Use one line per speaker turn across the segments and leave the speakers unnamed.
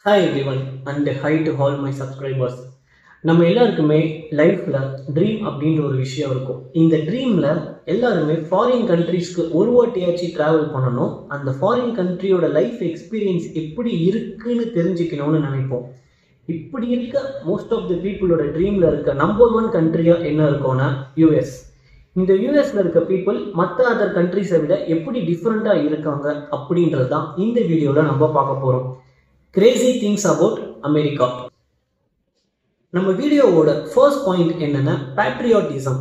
hi everyone and hi to all my subscribers நம்ம எல்லாருக்குமே லைஃப்பில் ட்ரீம் அப்படின்ற ஒரு விஷயம் இருக்கும் இந்த ட்ரீமில் எல்லாருமே ஃபாரின் கண்ட்ரீஸ்க்கு ஒரு வாட்டியாச்சும் ட்ராவல் பண்ணணும் அந்த ஃபாரின் கண்ட்ரியோட லைஃப் எக்ஸ்பீரியன்ஸ் எப்படி இருக்குன்னு தெரிஞ்சுக்கணும்னு நினைப்போம் இப்படி இருக்க மோஸ்ட் ஆஃப் த பீப்புளோட ட்ரீமில் இருக்க நம்பர் ஒன் கண்ட்ரியாக என்ன இருக்கும்னா யூஎஸ் இந்த யூஎஸ்ல இருக்க பீப்புள் மற்ற அதர் கண்ட்ரிஸை விட எப்படி டிஃப்ரெண்ட்டாக இருக்காங்க அப்படின்றது தான் இந்த வீடியோவில் நம்ம பார்க்க போகிறோம் கிரேசி திங்ஸ் அபவுட் அமெரிக்கா நம்ம வீடியோவோட ஃபர்ஸ்ட் பாயிண்ட் என்னன்னா பேட்ரியாட்டிசம்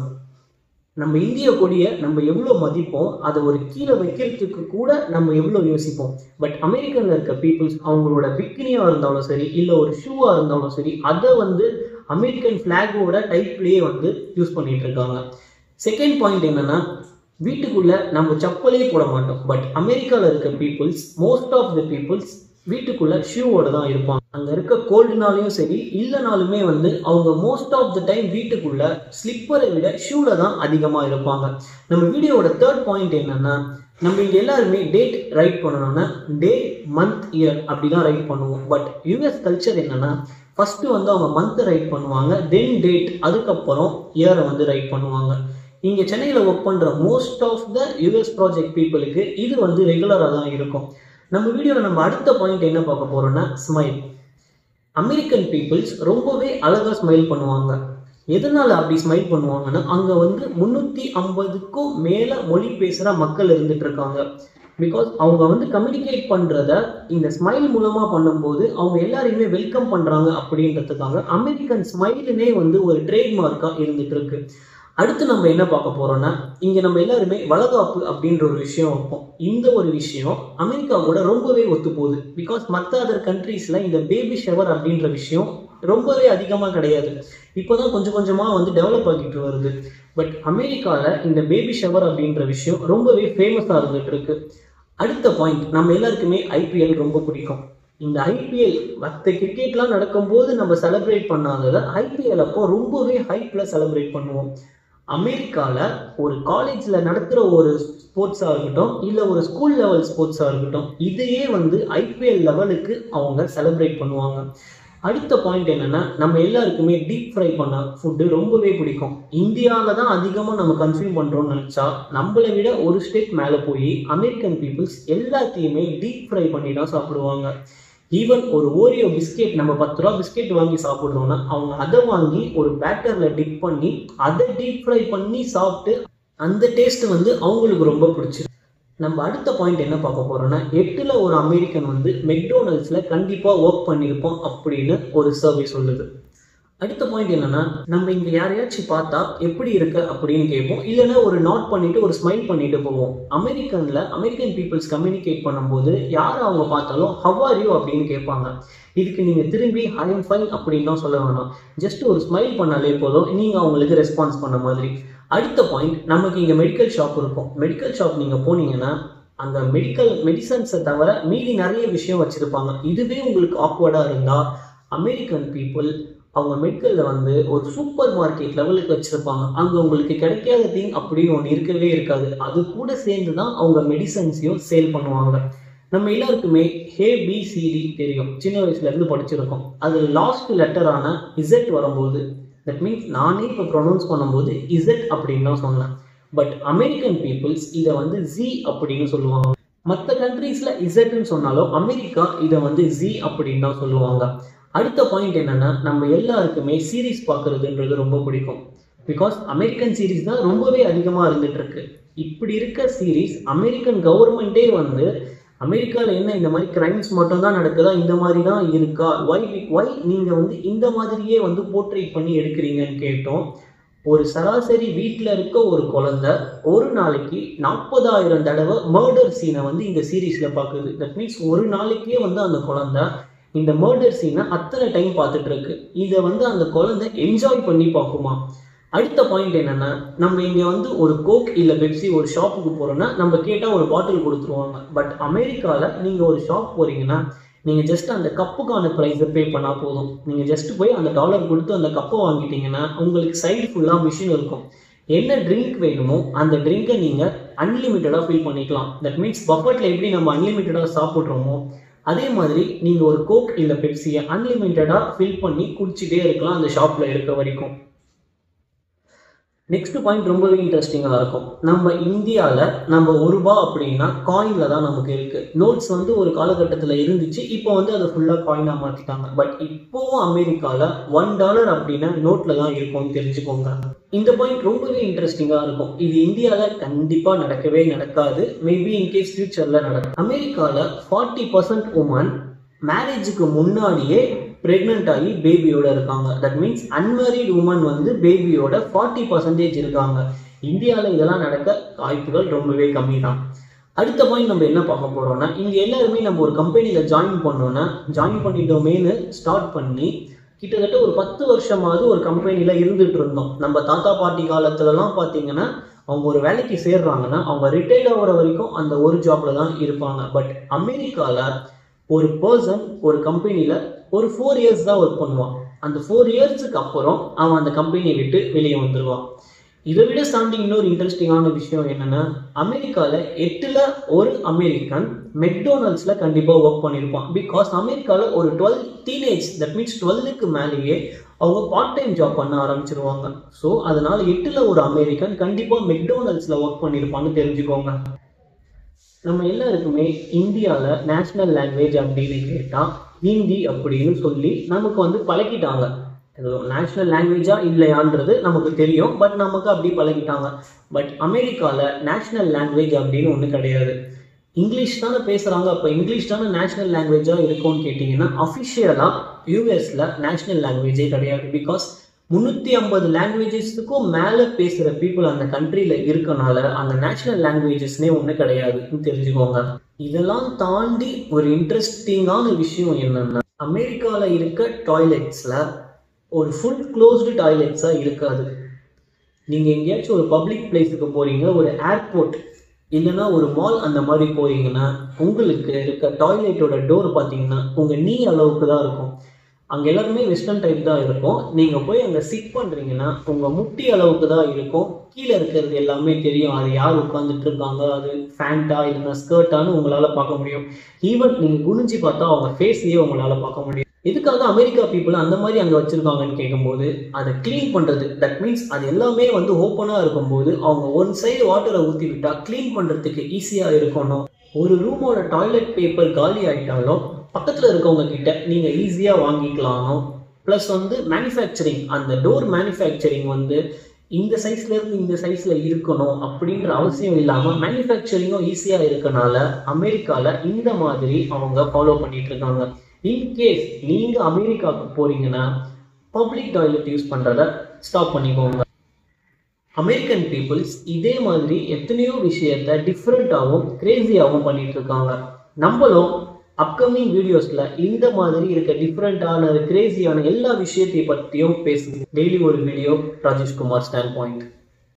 நம்ம இந்திய கொடியை நம்ம எவ்வளோ மதிப்போம் அதை ஒரு கீழே வைக்கிறதுக்கு கூட நம்ம எவ்வளோ யோசிப்போம் பட் அமெரிக்கனில் இருக்க பீப்புள்ஸ் அவங்களோட பிக்கினியாக இருந்தாலும் சரி இல்லை ஒரு ஷூவாக இருந்தாலும் சரி அதை வந்து அமெரிக்கன் ஃப்ளாகோட டைப்லேயே வந்து யூஸ் பண்ணிட்டு இருக்காங்க செகண்ட் பாயிண்ட் என்னன்னா வீட்டுக்குள்ள நம்ம செப்பலே போட மாட்டோம் பட் அமெரிக்காவில் இருக்க peoples most of the peoples வீட்டுக்குள்ள ஷூவோட தான் இருப்பாங்க அங்க இருக்க கோல்டுனாலையும் சரி இல்லைனாலுமே வந்து அவங்க மோஸ்ட் ஆஃப் த டைம் வீட்டுக்குள்ள ஸ்லிப்பரை விட ஷூல தான் அதிகமாக இருப்பாங்க நம்ம வீடியோவோட தேர்ட் பாயிண்ட் என்னன்னா நம்ம இங்க எல்லாருமே டேட் ரைட் பண்ணணும்னா டே மந்த் இயர் அப்படி தான் ரைட் பண்ணுவோம் பட் யூஎஸ் கல்ச்சர் என்னன்னா ஃபர்ஸ்ட் வந்து அவங்க மந்த் ரைட் பண்ணுவாங்க தென் டேட் அதுக்கப்புறம் இயரை வந்து ரைட் பண்ணுவாங்க இங்கே சென்னையில் ஒர்க் பண்ணுற most of the US project பீப்புளுக்கு இது வந்து ரெகுலராக தான் இருக்கும் நம்ம வீடியோவில் நம்ம அடுத்த பாயிண்ட் என்ன பார்க்க போகிறோம்னா ஸ்மைல் அமெரிக்கன் பீப்புள்ஸ் ரொம்பவே அழகாக ஸ்மைல் பண்ணுவாங்க எதனால் அப்படி ஸ்மைல் பண்ணுவாங்கன்னா அங்கே வந்து முந்நூற்றி ஐம்பதுக்கும் மேலே மொழி பேசுகிற மக்கள் இருந்துட்டு இருக்காங்க பிகாஸ் அவங்க வந்து கம்யூனிகேட் பண்ணுறத இந்த ஸ்மைல் மூலமாக பண்ணும்போது அவங்க எல்லாரையுமே வெல்கம் பண்ணுறாங்க அப்படின்றதுக்காக அமெரிக்கன் ஸ்மைலுனே வந்து ஒரு ட்ரேட்மார்க்காக இருந்துட்டு இருக்கு அடுத்து நம்ம என்ன பார்க்க போறோம்னா இங்க நம்ம எல்லாருமே வளகாப்பு அப்படின்ற ஒரு விஷயம் வைப்போம் இந்த ஒரு விஷயம் அமெரிக்கா கூட ரொம்பவே ஒத்து போகுது பிகாஸ் மற்ற அதர் கண்ட்ரீஸ்ல இந்த பேபி ஷவர் அப்படின்ற விஷயம் ரொம்பவே அதிகமாக கிடையாது இப்போதான் கொஞ்சம் கொஞ்சமாக வந்து டெவலப் ஆகிட்டு வருது பட் அமெரிக்காவில் இந்த பேபி ஷவர் அப்படின்ற விஷயம் ரொம்பவே ஃபேமஸாக இருந்துட்டு இருக்கு அடுத்த பாயிண்ட் நம்ம எல்லாருக்குமே ஐபிஎல் ரொம்ப பிடிக்கும் இந்த ஐபிஎல் மற்ற கிரிக்கெட்லாம் நடக்கும்போது நம்ம செலிப்ரேட் பண்ணாததை ஐபிஎல் அப்போ ரொம்பவே ஹைப்பில் செலிப்ரேட் பண்ணுவோம் அமெரிக்காவில் ஒரு காலேஜில் நடத்துகிற ஒரு ஸ்போர்ட்ஸாக இருக்கட்டும் இல்லை ஒரு ஸ்கூல் லெவல் ஸ்போர்ட்ஸாக இருக்கட்டும் இதையே வந்து ஐபிஎல் லெவலுக்கு அவங்க செலிப்ரேட் பண்ணுவாங்க அடுத்த பாயிண்ட் என்னென்னா நம்ம எல்லாருக்குமே டீப் ஃப்ரை பண்ண ஃபுட்டு ரொம்பவே பிடிக்கும் இந்தியாவில் தான் அதிகமாக நம்ம கன்சியூம் பண்ணுறோம்னு நினச்சா நம்மளை விட ஒரு ஸ்டெப் மேலே போய் அமெரிக்கன் பீப்புள்ஸ் எல்லாத்தையுமே டீப் ஃப்ரை பண்ணி தான் சாப்பிடுவாங்க ஈவன் ஒரு ஓரியோ பிஸ்கெட் நம்ம பத்து ரூபா பிஸ்கெட் வாங்கி சாப்பிட்றோம்னா அவங்க அதை வாங்கி ஒரு பேட்டரில் டிப் பண்ணி அதை டீப் ஃப்ரை பண்ணி சாப்பிட்டு அந்த டேஸ்ட் வந்து அவங்களுக்கு ரொம்ப பிடிச்சிருக்கு நம்ம அடுத்த பாயிண்ட் என்ன பார்க்க போறோம்னா எட்டில் ஒரு அமெரிக்கன் வந்து மெக்டோனல்ட்ஸில் கண்டிப்பாக ஒர்க் பண்ணியிருப்போம் அப்படின்னு ஒரு சர்வே சொல்லுது அடுத்த பாயிண்ட் என்னன்னா நம்ம இங்க யாரையாச்சும் பார்த்தா எப்படி இருக்க அப்படின்னு கேட்போம் இல்லைன்னா ஒரு நாட் பண்ணிட்டு ஒரு ஸ்மைல் பண்ணிட்டு போவோம் அமெரிக்கன்ல அமெரிக்கன் பீப்புள்ஸ் கம்யூனிகேட் பண்ணும்போது யார் அவங்க பார்த்தாலும் ஹவ் ஆர் யூ அப்படின்னு கேட்பாங்க இதுக்கு நீங்க திரும்பி ஐ எம் ஃபைன் அப்படின்னு தான் சொல்ல வேணாம் ஜஸ்ட் ஒரு ஸ்மைல் பண்ணாலே போதும் நீங்க அவங்களுக்கு ரெஸ்பான்ஸ் பண்ண மாதிரி அடுத்த பாயிண்ட் நமக்கு இங்க மெடிக்கல் ஷாப் இருக்கும் மெடிக்கல் ஷாப் நீங்க போனீங்கன்னா அங்க மெடிக்கல் மெடிசன்ஸை தவிர மீதி நிறைய விஷயம் வச்சிருப்பாங்க இதுவே உங்களுக்கு ஆக்வர்டா இருந்தா அமெரிக்கன் பீப்புள் அவங்க மெடிக்கலில் வந்து ஒரு சூப்பர் மார்க்கெட் லெவலுக்கு வச்சுருப்பாங்க அங்கே உங்களுக்கு கிடைக்காத திங் அப்படின்னு ஒன்று இருக்கவே இருக்காது அது கூட சேர்ந்து தான் அவங்க மெடிசன்ஸையும் சேல் பண்ணுவாங்க நம்ம எல்லாருக்குமே ஏபிசிடி தெரியும் சின்ன வயசுலேருந்து படிச்சிருக்கோம் அதில் லாஸ்ட் லெட்டரான இசட் வரும்போது தட் மீன்ஸ் நானே இப்போ ப்ரொனவுன்ஸ் பண்ணும்போது இசட் அப்படின்னு தான் சொன்னேன் பட் அமெரிக்கன் பீப்புள்ஸ் இதை வந்து ஜி அப்படின்னு சொல்லுவாங்க மற்ற கண்ட்ரீஸில் இசட்னு சொன்னாலும் அமெரிக்கா இதை வந்து ஜி அப்படின்னு தான் சொல்லுவாங்க அடுத்த பாயிண்ட் என்னன்னா நம்ம எல்லாருக்குமே சீரீஸ் பார்க்கறதுன்றது ரொம்ப பிடிக்கும் பிகாஸ் அமெரிக்கன் சீரீஸ் தான் ரொம்பவே அதிகமாக இருந்துட்டு இருக்கு இப்படி இருக்க சீரீஸ் அமெரிக்கன் கவர்மெண்ட்டே வந்து அமெரிக்காவில் என்ன இந்த மாதிரி கிரைம்ஸ் மட்டும் தான் நடக்குதா இந்த மாதிரி தான் இருக்கா ஒய் ஒய் நீங்கள் வந்து இந்த மாதிரியே வந்து போர்ட்ரேட் பண்ணி எடுக்கிறீங்கன்னு கேட்டோம் ஒரு சராசரி வீட்டில் இருக்க ஒரு குழந்தை ஒரு நாளைக்கு நாற்பதாயிரம் தடவை மர்டர் சீனை வந்து இந்த சீரீஸில் பார்க்குது தட் மீன்ஸ் ஒரு நாளைக்கே வந்து அந்த குழந்தை இந்த மர்டர் சீனை அத்தனை டைம் பார்த்துட்டு இருக்கு இதை வந்து அந்த குழந்தை என்ஜாய் பண்ணி பார்க்குமா அடுத்த பாயிண்ட் என்னன்னா நம்ம இங்க வந்து ஒரு கோக் இல்ல பெப்சி ஒரு ஷாப்புக்கு போறோம்னா நம்ம கேட்டா ஒரு பாட்டில் கொடுத்துருவாங்க பட் அமெரிக்கால நீங்க ஒரு ஷாப் போறீங்கன்னா நீங்க ஜஸ்ட் அந்த கப்புக்கான ப்ரைஸை பே பண்ணா போதும் நீங்க ஜஸ்ட் போய் அந்த டாலர் கொடுத்து அந்த கப்பை வாங்கிட்டீங்கன்னா உங்களுக்கு சைடு ஃபுல்லா மிஷின் இருக்கும் என்ன ட்ரிங்க் வேணுமோ அந்த ட்ரிங்கை நீங்கள் அன்லிமிட்டடாக ஃபில் பண்ணிக்கலாம் தட் மீன்ஸ் பஃபட்டில் எப்படி நம்ம அன்லிமிட்டடாக சாப்பிட்றோமோ அதே மாதிரி நீங்கள் ஒரு கோக் இல்லை பெப்சியை அன்லிமிட்டடாக ஃபில் பண்ணி குடிச்சிட்டே இருக்கலாம் அந்த ஷாப்பில் இருக்க வரைக்கும் நெக்ஸ்ட் பாயிண்ட் ரொம்பவே இன்ட்ரெஸ்டிங்காக இருக்கும் நம்ம இந்தியாவில் நம்ம ஒரு ரூபா அப்படின்னா காயினில் தான் நமக்கு இருக்குது நோட்ஸ் வந்து ஒரு காலகட்டத்தில் இருந்துச்சு இப்போ வந்து அதை ஃபுல்லாக காயினாக மாற்றிட்டாங்க பட் இப்போவும் அமெரிக்காவில் ஒன் டாலர் அப்படின்னா நோட்டில் தான் இருக்கும்னு தெரிஞ்சுக்கோங்க இந்த பாயிண்ட் ரொம்பவே இன்ட்ரெஸ்டிங்காக இருக்கும் இது இந்தியாவில் கண்டிப்பாக நடக்கவே நடக்காது மேபி இன்கேஸ் ஃபியூச்சரில் நடக்கும் அமெரிக்காவில் ஃபார்ட்டி பர்சன்ட் உமன் மேரேஜுக்கு முன்னாடியே ப்ரெக்னென்ட் ஆகி பேபியோட இருக்காங்க தட் மீன்ஸ் அன்மேரிட் உமன் வந்து பேபியோட ஃபார்ட்டி பர்சன்டேஜ் இருக்காங்க இந்தியாவில் இதெல்லாம் நடக்க வாய்ப்புகள் ரொம்பவே கம்மி தான் அடுத்த பாயிண்ட் நம்ம என்ன பார்க்க போறோம்னா இங்க எல்லாருமே நம்ம ஒரு கம்பெனியில் ஜாயின் பண்ணோன்னா ஜாயின் பண்ணிட்டோமேனு ஸ்டார்ட் பண்ணி கிட்டத்தட்ட ஒரு பத்து வருஷமாவது ஒரு கம்பெனியில் இருந்துட்டு இருந்தோம் நம்ம தாத்தா பாட்டி காலத்துலலாம் பார்த்தீங்கன்னா அவங்க ஒரு வேலைக்கு சேர்றாங்கன்னா அவங்க ரிட்டையர்ட் ஆகிற வரைக்கும் அந்த ஒரு ஜாப்ல தான் இருப்பாங்க பட் அமெரிக்காவில் ஒரு பர்சன் ஒரு கம்பெனியில் ஒரு ஃபோர் இயர்ஸ் தான் ஒர்க் பண்ணுவான் அந்த ஃபோர் இயர்ஸுக்கு அப்புறம் அவன் அந்த கம்பெனியை விட்டு வெளியே வந்துடுவான் இதை விட ஸ்டாண்டிங் இன்னொரு இன்ட்ரெஸ்டிங்கான விஷயம் என்னன்னா அமெரிக்காவில் எட்டில் ஒரு அமெரிக்கன் மெக்டோனல்ட்ஸில் கண்டிப்பாக ஒர்க் பண்ணியிருப்பான் பிகாஸ் அமெரிக்காவில் ஒரு டுவெல் டீனேஜ் தட் மீன்ஸ் டுவெல்லுக்கு மேலேயே அவங்க பார்ட் டைம் ஜாப் பண்ண ஆரம்பிச்சிருவாங்க ஸோ அதனால எட்டில் ஒரு அமெரிக்கன் கண்டிப்பாக மெக்டோனல்ட்ஸில் ஒர்க் பண்ணியிருப்பான்னு தெரிஞ்சுக்கோங்க நம்ம எல்லாருக்குமே இந்தியாவில் நேஷ்னல் லாங்குவேஜ் அப்படின்னு கேட்டால் ஹிந்தி அப்படின்னு சொல்லி நமக்கு வந்து பழகிட்டாங்க அது நேஷ்னல் லாங்குவேஜா இல்லையான்றது நமக்கு தெரியும் பட் நமக்கு அப்படி பழகிட்டாங்க பட் அமெரிக்காவில் நேஷ்னல் லாங்குவேஜ் அப்படின்னு ஒன்று கிடையாது இங்கிலீஷ் தானே பேசுகிறாங்க அப்போ இங்கிலீஷ் தானே நேஷ்னல் லாங்குவேஜாக இருக்கும்னு கேட்டிங்கன்னா அஃபிஷியலாக யூஎஸில் நேஷ்னல் லாங்குவேஜே கிடையாது பிகாஸ் முந்நூற்றி ஐம்பது லாங்குவேஜஸ்க்கும் மேலே பேசுகிற பீப்புள் அந்த கண்ட்ரியில் இருக்கனால அந்த நேஷ்னல் லாங்குவேஜஸ்னே ஒன்று கிடையாதுன்னு தெரிஞ்சுக்கோங்க இதெல்லாம் தாண்டி ஒரு இன்ட்ரெஸ்டிங்கான விஷயம் என்னென்னா அமெரிக்காவில் இருக்க டாய்லெட்ஸில் ஒரு ஃபுல் க்ளோஸ்டு டாய்லெட்ஸாக இருக்காது நீங்கள் எங்கேயாச்சும் ஒரு பப்ளிக் பிளேஸுக்கு போகிறீங்க ஒரு ஏர்போர்ட் இல்லைன்னா ஒரு மால் அந்த மாதிரி போறீங்கன்னா உங்களுக்கு இருக்க டாய்லெட்டோட டோர் பார்த்தீங்கன்னா உங்கள் நீ அளவுக்கு தான் இருக்கும் அங்கே எல்லாருமே வெஸ்டர்ன் டைப் தான் இருக்கும் நீங்கள் போய் அங்கே சிட் பண்ணுறீங்கன்னா உங்கள் முட்டி அளவுக்கு தான் இருக்கும் கீழே இருக்கிறது எல்லாமே தெரியும் அது யார் உட்காந்துட்டு இருக்காங்க அது ஃபேண்டா இல்லைன்னா ஸ்கர்ட்டான்னு உங்களால் பார்க்க முடியும் ஈவன் நீங்கள் குனிஞ்சு பார்த்தா அவங்க ஃபேஸையே உங்களால் பார்க்க முடியும் எதுக்காக அமெரிக்கா பீப்புள் அந்த மாதிரி அங்கே வச்சுருக்காங்கன்னு கேட்கும்போது அதை க்ளீன் பண்ணுறது தட் மீன்ஸ் அது எல்லாமே வந்து ஓப்பனாக இருக்கும்போது அவங்க ஒன் சைடு வாட்டரை ஊற்றி விட்டால் க்ளீன் பண்ணுறதுக்கு ஈஸியாக இருக்கணும் ஒரு ரூமோட டாய்லெட் பேப்பர் காலி ஆகிட்டாலும் பக்கத்தில் இருக்கவங்க கிட்ட நீங்கள் ஈஸியாக வாங்கிக்கலாமோ ப்ளஸ் வந்து மேனுஃபேக்சரிங் அந்த டோர் மேனுஃபேக்சரிங் வந்து இந்த சைஸ்ல இருந்து இந்த சைஸ்ல இருக்கணும் அப்படின்ற அவசியம் இல்லாம மேனுஃபேக்சரிங்கும் ஈஸியா இருக்கனால அமெரிக்கால இந்த மாதிரி அவங்க ஃபாலோ பண்ணிட்டு இருக்காங்க இன்கேஸ் நீங்க அமெரிக்காவுக்கு போறீங்கன்னா பப்ளிக் டாய்லெட் யூஸ் பண்றத ஸ்டாப் பண்ணிக்கோங்க அமெரிக்கன் பீப்புள்ஸ் இதே மாதிரி எத்தனையோ விஷயத்த டிஃப்ரெண்ட்டாகவும் கிரேசியாகவும் பண்ணிட்டு இருக்காங்க நம்மளும் அப்கமிங் வீடியோஸில் இந்த மாதிரி இருக்க டிஃப்ரெண்ட்டான கிரேசியான எல்லா விஷயத்தை பற்றியும் பேசுங்க டெய்லி ஒரு வீடியோ ராஜேஷ்குமார் ஸ்டாண்ட் பாயிண்ட்